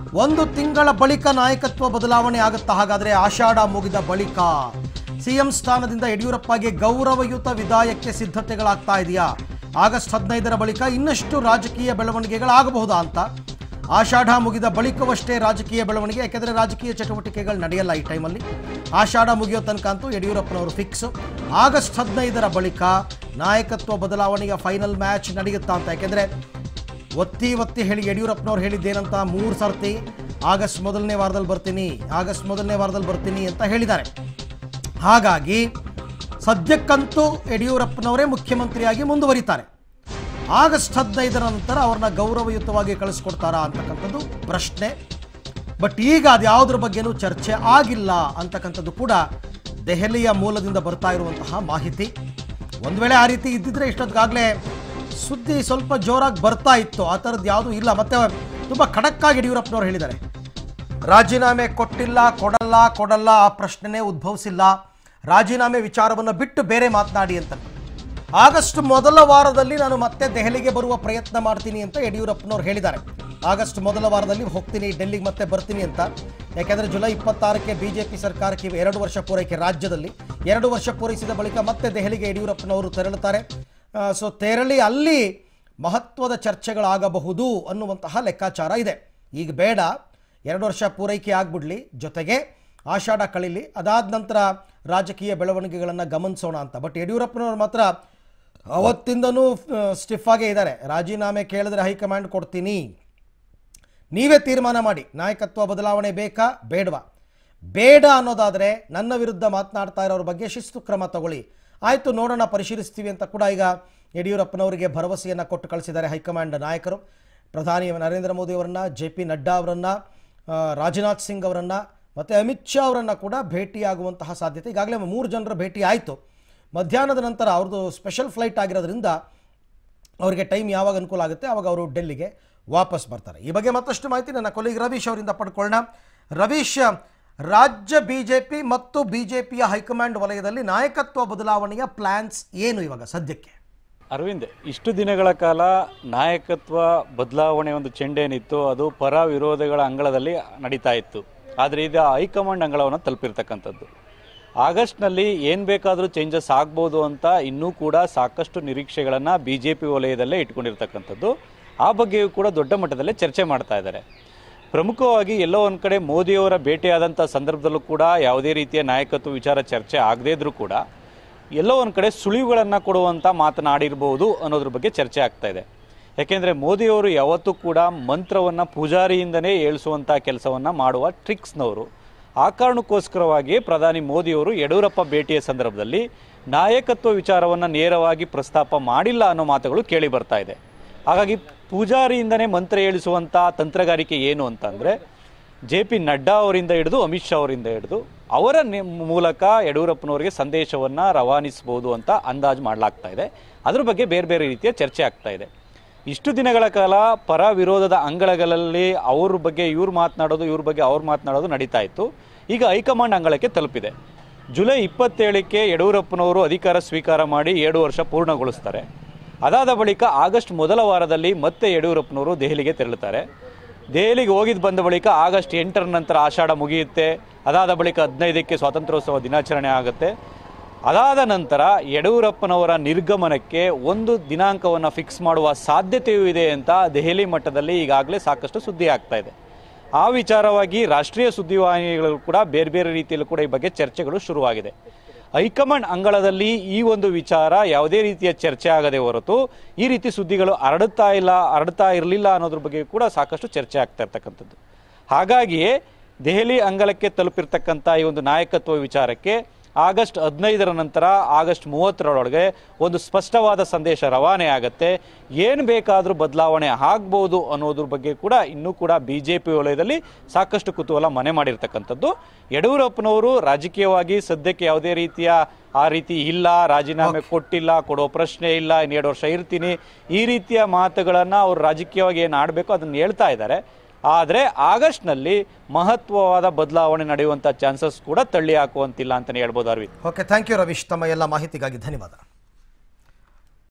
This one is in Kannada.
ಒಂದು ತಿಂಗಳ ಬಳಿಕ ನಾಯಕತ್ವ ಬದಲಾವಣೆ ಆಗುತ್ತಾ ಹಾಗಾದ್ರೆ ಆಷಾಢ ಮುಗಿದ ಬಳಿಕ ಸಿಎಂ ಸ್ಥಾನದಿಂದ ಯಡಿಯೂರಪ್ಪಗೆ ಗೌರವಯುತ ವಿದಾಯಕ್ಕೆ ಸಿದ್ಧತೆಗಳಾಗ್ತಾ ಇದೆಯಾ ಆಗಸ್ಟ್ ಹದಿನೈದರ ಬಳಿಕ ಇನ್ನಷ್ಟು ರಾಜಕೀಯ ಬೆಳವಣಿಗೆಗಳಾಗಬಹುದಾ ಅಂತ ಆಷಾಢ ಮುಗಿದ ಬಳಿಕವಷ್ಟೇ ರಾಜಕೀಯ ಬೆಳವಣಿಗೆ ಯಾಕೆಂದರೆ ರಾಜಕೀಯ ಚಟುವಟಿಕೆಗಳು ನಡೆಯಲ್ಲ ಈ ಟೈಮಲ್ಲಿ ಆಷಾಢ ಮುಗಿಯೋ ತನಕ ಅಂತೂ ಯಡಿಯೂರಪ್ಪನವರು ಫಿಕ್ಸ್ ಆಗಸ್ಟ್ ಹದಿನೈದರ ಬಳಿಕ ನಾಯಕತ್ವ ಬದಲಾವಣೆಯ ಫೈನಲ್ ಮ್ಯಾಚ್ ನಡೆಯುತ್ತಾ ಅಂತ ಯಾಕೆಂದರೆ ಒತ್ತಿ ಒತ್ತಿ ಹೇಳಿ ಯಡಿಯೂರಪ್ಪನವ್ರು ಹೇಳಿದ್ದೇನಂತ ಮೂರು ಸರ್ತಿ ಆಗಸ್ಟ್ ಮೊದಲನೇ ವಾರದಲ್ಲಿ ಬರ್ತೀನಿ ಆಗಸ್ಟ್ ಮೊದಲನೇ ವಾರದಲ್ಲಿ ಬರ್ತೀನಿ ಅಂತ ಹೇಳಿದ್ದಾರೆ ಹಾಗಾಗಿ ಸದ್ಯಕ್ಕಂತೂ ಯಡಿಯೂರಪ್ಪನವರೇ ಮುಖ್ಯಮಂತ್ರಿಯಾಗಿ ಮುಂದುವರಿತಾರೆ ಆಗಸ್ಟ್ ಹದಿನೈದರ ನಂತರ ಅವ್ರನ್ನ ಗೌರವಯುತವಾಗಿ ಕಳಿಸ್ಕೊಡ್ತಾರಾ ಅಂತಕ್ಕಂಥದ್ದು ಪ್ರಶ್ನೆ ಬಟ್ ಈಗ ಅದು ಯಾವುದ್ರ ಬಗ್ಗೆನೂ ಚರ್ಚೆ ಆಗಿಲ್ಲ ಅಂತಕ್ಕಂಥದ್ದು ಕೂಡ ದೆಹಲಿಯ ಮೂಲದಿಂದ ಬರ್ತಾ ಇರುವಂತಹ ಮಾಹಿತಿ ಒಂದು ವೇಳೆ ಆ ರೀತಿ ಇದ್ದಿದ್ರೆ ಇಷ್ಟೊತ್ತಿಗಾಗಲೇ ಸುದ್ದಿ ಸ್ವಲ್ಪ ಜೋರಾಗಿ ಬರ್ತಾ ಇತ್ತು ಆ ಥರದ್ದು ಯಾವುದೂ ಇಲ್ಲ ಮತ್ತೆ ತುಂಬ ಖಡಕ್ಕಾಗಿ ಯಡಿಯೂರಪ್ಪನವ್ರು ಹೇಳಿದ್ದಾರೆ ರಾಜೀನಾಮೆ ಕೊಟ್ಟಿಲ್ಲ ಕೊಡಲ್ಲ ಕೊಡಲ್ಲ ಆ ಪ್ರಶ್ನೆನೇ ಉದ್ಭವಿಸಿಲ್ಲ ರಾಜೀನಾಮೆ ವಿಚಾರವನ್ನು ಬಿಟ್ಟು ಬೇರೆ ಮಾತನಾಡಿ ಅಂತ ಆಗಸ್ಟ್ ಮೊದಲ ವಾರದಲ್ಲಿ ನಾನು ಮತ್ತೆ ದೆಹಲಿಗೆ ಬರುವ ಪ್ರಯತ್ನ ಮಾಡ್ತೀನಿ ಅಂತ ಯಡಿಯೂರಪ್ಪನವ್ರು ಹೇಳಿದ್ದಾರೆ ಆಗಸ್ಟ್ ಮೊದಲ ವಾರದಲ್ಲಿ ಹೋಗ್ತೀನಿ ಡೆಲ್ಲಿಗೆ ಮತ್ತೆ ಬರ್ತೀನಿ ಅಂತ ಯಾಕೆಂದರೆ ಜುಲೈ ಇಪ್ಪತ್ತಾರಕ್ಕೆ ಬಿ ಜೆ ಪಿ ಸರ್ಕಾರಕ್ಕೆ ಇವು ಎರಡು ವರ್ಷ ಪೂರೈಕೆ ರಾಜ್ಯದಲ್ಲಿ ಎರಡು ವರ್ಷ ಪೂರೈಸಿದ ಬಳಿಕ ಮತ್ತೆ ದೆಹಲಿಗೆ ಯಡಿಯೂರಪ್ಪನವರು ತೆರಳುತ್ತಾರೆ ಸೊ ತೆರಳಿ ಅಲ್ಲಿ ಮಹತ್ವದ ಚರ್ಚೆಗಳಾಗಬಹುದು ಅನ್ನುವಂತಹ ಲೆಕ್ಕಾಚಾರ ಇದೆ ಈಗ ಬೇಡ ಎರಡು ವರ್ಷ ಪೂರೈಕೆ ಆಗ್ಬಿಡ್ಲಿ ಜೊತೆಗೆ ಆಷಾಢ ಕಳೀಲಿ ಅದಾದ ನಂತರ ರಾಜಕೀಯ ಬೆಳವಣಿಗೆಗಳನ್ನು ಗಮನಿಸೋಣ ಅಂತ ಬಟ್ ಯಡಿಯೂರಪ್ಪನವ್ರು ಮಾತ್ರ ಅವತ್ತಿಂದನೂ ಸ್ಟಿಫ್ ಆಗೇ ಇದ್ದಾರೆ ರಾಜೀನಾಮೆ ಕೇಳಿದ್ರೆ ಹೈಕಮಾಂಡ್ ಕೊಡ್ತೀನಿ ನೀವೇ ತೀರ್ಮಾನ ಮಾಡಿ ನಾಯಕತ್ವ ಬದಲಾವಣೆ ಬೇಕಾ ಬೇಡವಾ ಬೇಡ ಅನ್ನೋದಾದರೆ ನನ್ನ ವಿರುದ್ಧ ಮಾತನಾಡ್ತಾ ಇರೋರ ಬಗ್ಗೆ ಶಿಸ್ತು ಕ್ರಮ ತಗೊಳ್ಳಿ ಆಯಿತು ನೋಡೋಣ ಪರಿಶೀಲಿಸ್ತೀವಿ ಅಂತ ಕೂಡ ಈಗ ಯಡಿಯೂರಪ್ಪನವರಿಗೆ ಭರವಸೆಯನ್ನು ಕೊಟ್ಟು ಕಳಿಸಿದ್ದಾರೆ ಹೈಕಮಾಂಡ್ ನಾಯಕರು ಪ್ರಧಾನಿ ನರೇಂದ್ರ ಮೋದಿ ಅವರನ್ನು ಜೆ ಪಿ ನಡ್ಡಾ ಅವರನ್ನು ರಾಜನಾಥ್ ಸಿಂಗ್ ಅವರನ್ನು ಮತ್ತು ಅಮಿತ್ ಶಾ ಅವರನ್ನು ಕೂಡ ಭೇಟಿಯಾಗುವಂತಹ ಸಾಧ್ಯತೆ ಈಗಾಗಲೇ ಮೂರು ಜನರ ಭೇಟಿ ಆಯಿತು ಮಧ್ಯಾಹ್ನದ ನಂತರ ಅವ್ರದ್ದು ಸ್ಪೆಷಲ್ ಫ್ಲೈಟ್ ಆಗಿರೋದ್ರಿಂದ ಅವರಿಗೆ ಟೈಮ್ ಯಾವಾಗ ಅನುಕೂಲ ಆಗುತ್ತೆ ಆವಾಗ ಅವರು ಡೆಲ್ಲಿಗೆ ವಾಪಸ್ ಬರ್ತಾರೆ ಈ ಬಗ್ಗೆ ಮತ್ತಷ್ಟು ಮಾಹಿತಿ ನನ್ನ ಕೊಲೀಗ್ ರವೀಶ್ ಅವರಿಂದ ಪಡ್ಕೊಳ್ಳೋಣ ರವೀಶ್ ರಾಜ್ಯ ಬಿಜೆಪಿ ಮತ್ತು ಬಿಜೆಪಿಯ ಹೈಕಮಾಂಡ್ ವಲಯದಲ್ಲಿ ನಾಯಕತ್ವ ಬದಲಾವಣೆಯ ಪ್ಲಾನ್ಸ್ ಏನು ಇವಾಗ ಸದ್ಯಕ್ಕೆ ಅರವಿಂದ್ ಇಷ್ಟು ದಿನಗಳ ಕಾಲ ನಾಯಕತ್ವ ಬದಲಾವಣೆ ಒಂದು ಚೆಂಡೇನಿತ್ತು ಅದು ಪರ ವಿರೋಧಗಳ ಅಂಗಳದಲ್ಲಿ ನಡೀತಾ ಇತ್ತು ಆದರೆ ಇದು ಹೈಕಮಾಂಡ್ ಅಂಗಳವನ್ನು ತಲುಪಿರ್ತಕ್ಕಂಥದ್ದು ಆಗಸ್ಟ್ನಲ್ಲಿ ಏನು ಬೇಕಾದರೂ ಚೇಂಜಸ್ ಆಗ್ಬೋದು ಅಂತ ಇನ್ನೂ ಕೂಡ ಸಾಕಷ್ಟು ನಿರೀಕ್ಷೆಗಳನ್ನು ಬಿ ಜೆ ಪಿ ವಲಯದಲ್ಲೇ ಇಟ್ಕೊಂಡಿರ್ತಕ್ಕಂಥದ್ದು ಆ ಬಗ್ಗೆಯೂ ಕೂಡ ದೊಡ್ಡ ಮಟ್ಟದಲ್ಲೇ ಚರ್ಚೆ ಮಾಡ್ತಾ ಇದ್ದಾರೆ ಪ್ರಮುಖವಾಗಿ ಎಲ್ಲೋ ಒಂದು ಕಡೆ ಮೋದಿಯವರ ಭೇಟಿಯಾದಂಥ ಸಂದರ್ಭದಲ್ಲೂ ಕೂಡ ಯಾವುದೇ ರೀತಿಯ ನಾಯಕತ್ವ ವಿಚಾರ ಚರ್ಚೆ ಆಗದೇ ಇದ್ರೂ ಕೂಡ ಎಲ್ಲೋ ಒಂದು ಕಡೆ ಸುಳಿವುಗಳನ್ನು ಕೊಡುವಂಥ ಮಾತನಾಡಿರ್ಬೋದು ಅನ್ನೋದ್ರ ಬಗ್ಗೆ ಚರ್ಚೆ ಆಗ್ತಾ ಇದೆ ಯಾಕೆಂದರೆ ಮೋದಿಯವರು ಯಾವತ್ತೂ ಕೂಡ ಮಂತ್ರವನ್ನು ಪೂಜಾರಿಯಿಂದನೇ ಏಳಿಸುವಂಥ ಕೆಲಸವನ್ನು ಮಾಡುವ ಟ್ರಿಕ್ಸ್ನವರು ಆ ಕಾರಣಕ್ಕೋಸ್ಕರವಾಗಿಯೇ ಪ್ರಧಾನಿ ಮೋದಿಯವರು ಯಡಿಯೂರಪ್ಪ ಭೇಟಿಯ ಸಂದರ್ಭದಲ್ಲಿ ನಾಯಕತ್ವ ವಿಚಾರವನ್ನು ನೇರವಾಗಿ ಪ್ರಸ್ತಾಪ ಮಾಡಿಲ್ಲ ಅನ್ನೋ ಮಾತುಗಳು ಕೇಳಿ ಬರ್ತಾ ಇದೆ ಹಾಗಾಗಿ ಪೂಜಾರಿಯಿಂದನೇ ಮಂತ್ರ ಹೇಳಿಸುವಂಥ ತಂತ್ರಗಾರಿಕೆ ಏನು ಅಂತಂದರೆ ಜೆ ಪಿ ನಡ್ಡಾ ಅವರಿಂದ ಹಿಡಿದು ಅಮಿತ್ ಶಾ ಅವರಿಂದ ಹಿಡಿದು ಅವರ ನಿ- ಮೂಲಕ ಯಡಿಯೂರಪ್ಪನವರಿಗೆ ಸಂದೇಶವನ್ನು ರವಾನಿಸಬಹುದು ಅಂತ ಅಂದಾಜು ಮಾಡಲಾಗ್ತಾ ಇದೆ ಅದ್ರ ಬಗ್ಗೆ ಬೇರೆ ಬೇರೆ ರೀತಿಯ ಚರ್ಚೆ ಆಗ್ತಾ ಇದೆ ಇಷ್ಟು ದಿನಗಳ ಕಾಲ ಪರ ವಿರೋಧದ ಅಂಗಳಗಳಲ್ಲಿ ಅವ್ರ ಬಗ್ಗೆ ಇವ್ರು ಮಾತನಾಡೋದು ಇವ್ರ ಬಗ್ಗೆ ಅವ್ರು ಮಾತನಾಡೋದು ನಡೀತಾ ಇತ್ತು ಈಗ ಹೈಕಮಾಂಡ್ ಅಂಗಳಕ್ಕೆ ತಲುಪಿದೆ ಜುಲೈ ಇಪ್ಪತ್ತೇಳಕ್ಕೆ ಯಡಿಯೂರಪ್ಪನವರು ಅಧಿಕಾರ ಸ್ವೀಕಾರ ಮಾಡಿ ಏಳು ವರ್ಷ ಪೂರ್ಣಗೊಳಿಸ್ತಾರೆ ಅದಾದ ಬಳಿಕ ಆಗಸ್ಟ್ ಮೊದಲ ವಾರದಲ್ಲಿ ಮತ್ತೆ ಯಡಿಯೂರಪ್ಪನವರು ದೆಹಲಿಗೆ ತೆರಳುತ್ತಾರೆ ದೆಹಲಿಗೆ ಹೋಗಿದ್ದು ಬಂದ ಬಳಿಕ ಆಗಸ್ಟ್ ಎಂಟರ ನಂತರ ಆಷಾಢ ಮುಗಿಯುತ್ತೆ ಅದಾದ ಬಳಿಕ ಹದಿನೈದಕ್ಕೆ ಸ್ವಾತಂತ್ರ್ಯೋತ್ಸವ ದಿನಾಚರಣೆ ಆಗುತ್ತೆ ಅದಾದ ನಂತರ ಯಡಿಯೂರಪ್ಪನವರ ನಿರ್ಗಮನಕ್ಕೆ ಒಂದು ದಿನಾಂಕವನ್ನು ಫಿಕ್ಸ್ ಮಾಡುವ ಸಾಧ್ಯತೆಯೂ ಇದೆ ಅಂತ ದೆಹಲಿ ಮಟ್ಟದಲ್ಲಿ ಈಗಾಗಲೇ ಸಾಕಷ್ಟು ಸುದ್ದಿ ಆಗ್ತಾ ಇದೆ ಆ ವಿಚಾರವಾಗಿ ರಾಷ್ಟ್ರೀಯ ಸುದ್ದಿವಾಹಿನಿಗಳು ಕೂಡ ಬೇರೆ ಬೇರೆ ರೀತಿಯಲ್ಲೂ ಕೂಡ ಈ ಬಗ್ಗೆ ಚರ್ಚೆಗಳು ಶುರುವಾಗಿದೆ ಹೈಕಮಾಂಡ್ ಅಂಗಳದಲ್ಲಿ ಈ ಒಂದು ವಿಚಾರ ಯಾವುದೇ ರೀತಿಯ ಚರ್ಚೆ ಆಗದೆ ಹೊರತು ಈ ರೀತಿ ಸುದ್ದಿಗಳು ಹರಡುತ್ತಾ ಇಲ್ಲ ಹರಡ್ತಾ ಇರಲಿಲ್ಲ ಅನ್ನೋದ್ರ ಬಗ್ಗೆ ಕೂಡ ಸಾಕಷ್ಟು ಚರ್ಚೆ ಆಗ್ತಾ ಇರ್ತಕ್ಕಂಥದ್ದು ಹಾಗಾಗಿಯೇ ದೆಹಲಿ ಅಂಗಳಕ್ಕೆ ತಲುಪಿರ್ತಕ್ಕಂಥ ಈ ಒಂದು ನಾಯಕತ್ವ ವಿಚಾರಕ್ಕೆ ಆಗಸ್ಟ್ ಹದಿನೈದರ ನಂತರ ಆಗಸ್ಟ್ ಮೂವತ್ತರೊಳಗೆ ಒಂದು ಸ್ಪಷ್ಟವಾದ ಸಂದೇಶ ರವಾನೆ ಆಗುತ್ತೆ ಏನು ಬೇಕಾದರೂ ಬದಲಾವಣೆ ಆಗ್ಬೋದು ಅನ್ನೋದ್ರ ಬಗ್ಗೆ ಕೂಡ ಇನ್ನೂ ಕೂಡ ಬಿ ಜೆ ಪಿ ವಲಯದಲ್ಲಿ ಸಾಕಷ್ಟು ಕುತೂಹಲ ಮನೆ ಮಾಡಿರ್ತಕ್ಕಂಥದ್ದು ಯಡಿಯೂರಪ್ಪನವರು ರಾಜಕೀಯವಾಗಿ ಸದ್ಯಕ್ಕೆ ಯಾವುದೇ ರೀತಿಯ ಆ ರೀತಿ ಇಲ್ಲ ರಾಜೀನಾಮೆ ಕೊಟ್ಟಿಲ್ಲ ಕೊಡೋ ಪ್ರಶ್ನೆ ಇಲ್ಲ ಇನ್ನೆರಡು ವರ್ಷ ಇರ್ತೀನಿ ಈ ರೀತಿಯ ಮಾತುಗಳನ್ನು ಅವರು ರಾಜಕೀಯವಾಗಿ ಏನು ಆಡಬೇಕು ಅದನ್ನು ಹೇಳ್ತಾ ಇದ್ದಾರೆ ಆದರೆ ಆಗಸ್ಟ್ನಲ್ಲಿ ಮಹತ್ವವಾದ ಬದಲಾವಣೆ ನಡೆಯುವಂಥ ಚಾನ್ಸಸ್ ಕೂಡ ತಳ್ಳಿ ಹಾಕುವಂತಿಲ್ಲ ಅಂತಲೇ ಹೇಳ್ಬೋದು Arvind okay thank you Ravish ತಮ್ಮ ಎಲ್ಲ ಮಾಹಿತಿಗಾಗಿ ಧನ್ಯವಾದ